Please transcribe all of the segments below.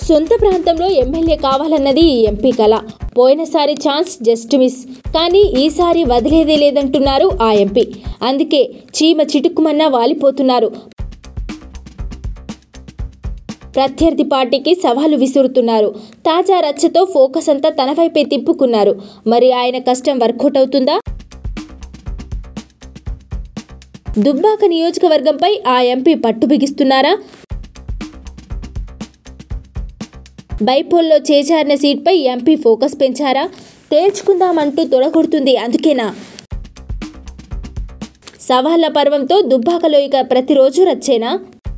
సొంత ప్రాంతంలో ఎమ్మెల్యే కావాలన్నది ఈ ఎంపీ కళ పోయినసారి ఛాన్స్ జస్ట్ మిస్ కానీ ఈసారి వదిలేదే లేదంటున్నారు ఆ ఎంపీ అందుకే చీమ చిటుక్కుమన్నా వాలిపోతున్నారు ప్రత్యర్థి పార్టీకి సవాలు విసురుతున్నారు తాజా రచ్చతో ఫోకస్ అంతా తన వైపే తిప్పుకున్నారు మరి ఆయన కష్టం వర్కౌట్ అవుతుందా దుబ్బాక నియోజకవర్గంపై ఆ ఎంపీ పట్టు బిగిస్తున్నారా బైపోల్లో చేజారిన సీట్పై ఎంపీ ఫోకస్ పెంచారా తేల్చుకుందామంటూ తొడగొడుతుంది అందుకేనా సవాళ్ల పర్వంతో దుబ్బాకలో ఇక ప్రతిరోజు రచ్చేనా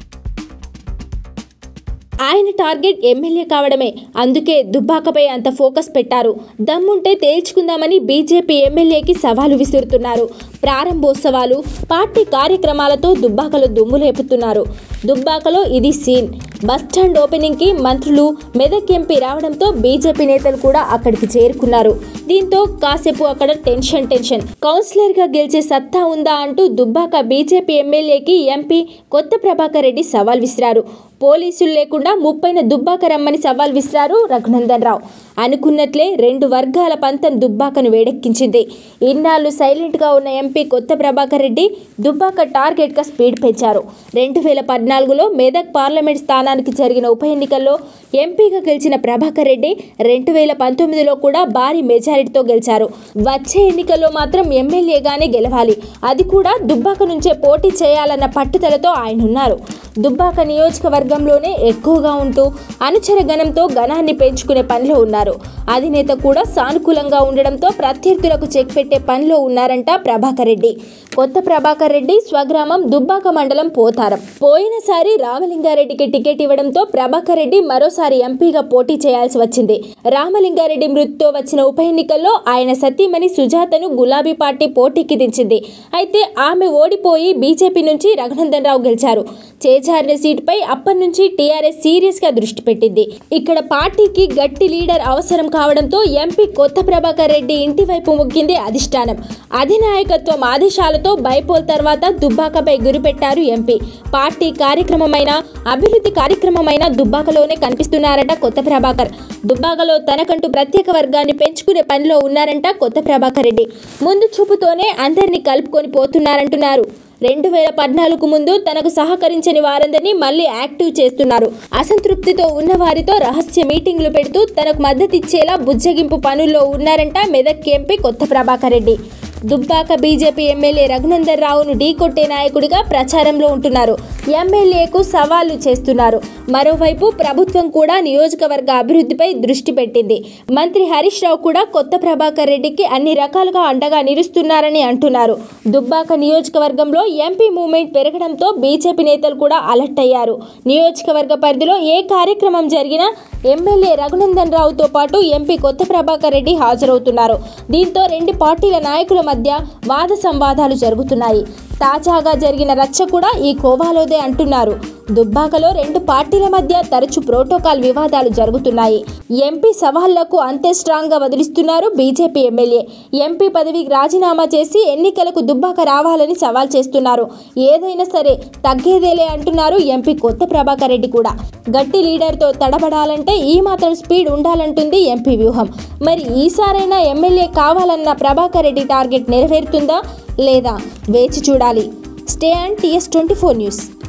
ఆయన టార్గెట్ ఎమ్మెల్యే కావడమే అందుకే దుబ్బాకపై అంత ఫోకస్ పెట్టారు దమ్ముంటే తేల్చుకుందామని బీజేపీ ఎమ్మెల్యేకి సవాలు విసురుతున్నారు ప్రారంభోత్సవాలు పార్టీ కార్యక్రమాలతో దుబ్బాకలో దుమ్ము లేపుతున్నారు దుబ్బాకలో ఇది సీన్ బస్టాండ్ ఓపెనింగ్కి మంత్రులు మెదక్ ఎంపీ రావడంతో బీజేపీ నేతలు కూడా అక్కడికి చేరుకున్నారు దీంతో కాసేపు అక్కడ టెన్షన్ టెన్షన్ కౌన్సిలర్గా గెలిచే సత్తా ఉందా అంటూ దుబ్బాక బీజేపీ ఎమ్మెల్యేకి ఎంపీ కొత్త ప్రభాకర్ రెడ్డి సవాల్ విసిరారు పోలీసులు లేకుండా ముప్పైన దుబ్బాక రమ్మని సవాల్ విసిరారు రఘునందన్ రావు అనుకున్నట్లే రెండు వర్గాల పంతం దుబ్బాకను వేడెక్కించింది ఇన్నాళ్ళు సైలెంట్గా ఉన్న ఎంపీ కొత్త ప్రభాకర్ రెడ్డి దుబ్బాక టార్గెట్గా స్పీడ్ పెంచారు రెండు వేల పద్నాలుగులో మెదక్ పార్లమెంట్ స్థానానికి జరిగిన ఉప ఎన్నికల్లో ఎంపీగా గెలిచిన ప్రభాకర్ రెడ్డి రెండు వేల పంతొమ్మిదిలో కూడా భారీ మెజారిటీతో గెలిచారు వచ్చే ఎన్నికల్లో మాత్రం ఎమ్మెల్యేగానే గెలవాలి అది కూడా దుబ్బాక నుంచే పోటీ చేయాలన్న పట్టుదలతో ఆయన ఉన్నారు దుబ్బాక నియోజకవర్గంలోనే ఎక్కువగా ఉంటూ అనుచర గణంతో గణాన్ని పెంచుకునే పనిలో ఉన్నారు అధినేత కూడా సానుకూలంగా ఉండడంతో ప్రత్యర్థులకు చెక్ పెట్టే పనిలో ఉన్నారంట ప్రభాకర్ రెడ్డి కొత్త ప్రభాకర్ రెడ్డి స్వగ్రామం దుబ్బాక మండలం పోతారం పోయినసారి రామలింగారెడ్డికి టికెట్ ఇవ్వడంతో ప్రభాకర్ రెడ్డి మరోసారి ఎంపీగా పోటీ చేయాల్సి వచ్చింది రామలింగారెడ్డి మృతితో వచ్చిన ఉప ఎన్నికల్లో ఆయన సతీమణి సుజాతను గులాబీ పార్టీ పోటీకి దించింది అయితే ఆమె ఓడిపోయి బీజేపీ నుంచి రఘునందన్ రావు గెలిచారు చేజారిన సీటుపై అప్పటి నుంచి టీఆర్ఎస్ సీరియస్ గా దృష్టి పెట్టింది ఇక్కడ పార్టీకి గట్టి లీడర్ అవసరం కావడంతో ఎంపీ కొత్త ప్రభాకర్ రెడ్డి ఇంటి వైపు మొగ్గింది అధిష్టానం అధినాయకత్వం ఆదేశాలతో బైపోల్ తర్వాత దుబ్బాకపై గురిపెట్టారు ఎంపీ పార్టీ కార్యక్రమమైన అభివృద్ధి కార్యక్రమమైన దుబ్బాకలోనే కనిపిస్తున్నారట కొత్త ప్రభాకర్ దుబ్బాకలో తనకంటూ ప్రత్యేక వర్గాన్ని పెంచుకునే పనిలో ఉన్నారంట కొత్త ప్రభాకర్ రెడ్డి ముందు చూపుతోనే అందరినీ కలుపుకొని పోతున్నారంటున్నారు రెండు వేల పద్నాలుగు ముందు తనకు సహకరించని వారందరినీ మళ్ళీ యాక్టివ్ చేస్తున్నారు అసంతృప్తితో ఉన్న వారితో రహస్య మీటింగ్లు పెడుతూ తనకు మద్దతు ఇచ్చేలా బుజ్జగింపు పనుల్లో ఉన్నారంట Medak MP Kotha Prabhakar Reddy Dubbaka BJP MLA Raghunandan రావును ఢీకొట్టే నాయకుడిగా ప్రచారంలో ఉంటున్నారు ఎమ్మెల్యేకు సవాళ్లు చేస్తున్నారు మరోవైపు ప్రభుత్వం కూడా నియోజకవర్గ అభివృద్ధిపై దృష్టి పెట్టింది మంత్రి హరీష్ రావు కూడా కొత్త ప్రభాకర్ రెడ్డికి అన్ని రకాలుగా అండగా నిలుస్తున్నారని అంటున్నారు దుబ్బాక నియోజకవర్గంలో ఎంపీ మూవ్మెంట్ పెరగడంతో బీజేపీ నేతలు కూడా అలర్ట్ అయ్యారు నియోజకవర్గ పరిధిలో ఏ కార్యక్రమం జరిగినా ఎమ్మెల్యే రఘునందన్ రావుతో పాటు ఎంపీ కొత్త ప్రభాకర్ రెడ్డి హాజరవుతున్నారు దీంతో రెండు పార్టీల నాయకుల మధ్య వాద సంవాదాలు జరుగుతున్నాయి తాజాగా జరిగిన రచ్చ కూడా ఈ కోవాలోదే అంటున్నారు దుబ్బాకలో రెండు పార్టీల మధ్య తరచు ప్రోటోకాల్ వివాదాలు జరుగుతున్నాయి ఎంపీ సవాళ్లకు అంతే స్ట్రాంగ్ గా వదిలిస్తున్నారు బీజేపీ ఎమ్మెల్యే ఎంపీ పదవికి రాజీనామా చేసి ఎన్నికలకు దుబ్బాక రావాలని సవాల్ చేస్తున్నారు ఏదైనా సరే తగ్గేదేలే అంటున్నారు ఎంపీ కొత్త ప్రభాకర్ రెడ్డి కూడా గట్టి లీడర్తో తడబడాలంటే ఈ మాత్రం స్పీడ్ ఉండాలంటుంది ఎంపీ వ్యూహం మరి ఈసారైనా ఎమ్మెల్యే కావాలన్న ప్రభాకర్ రెడ్డి టార్గెట్ నెరవేరుతుందా లేదా వేచి చూడాలి stay and TS twenty four news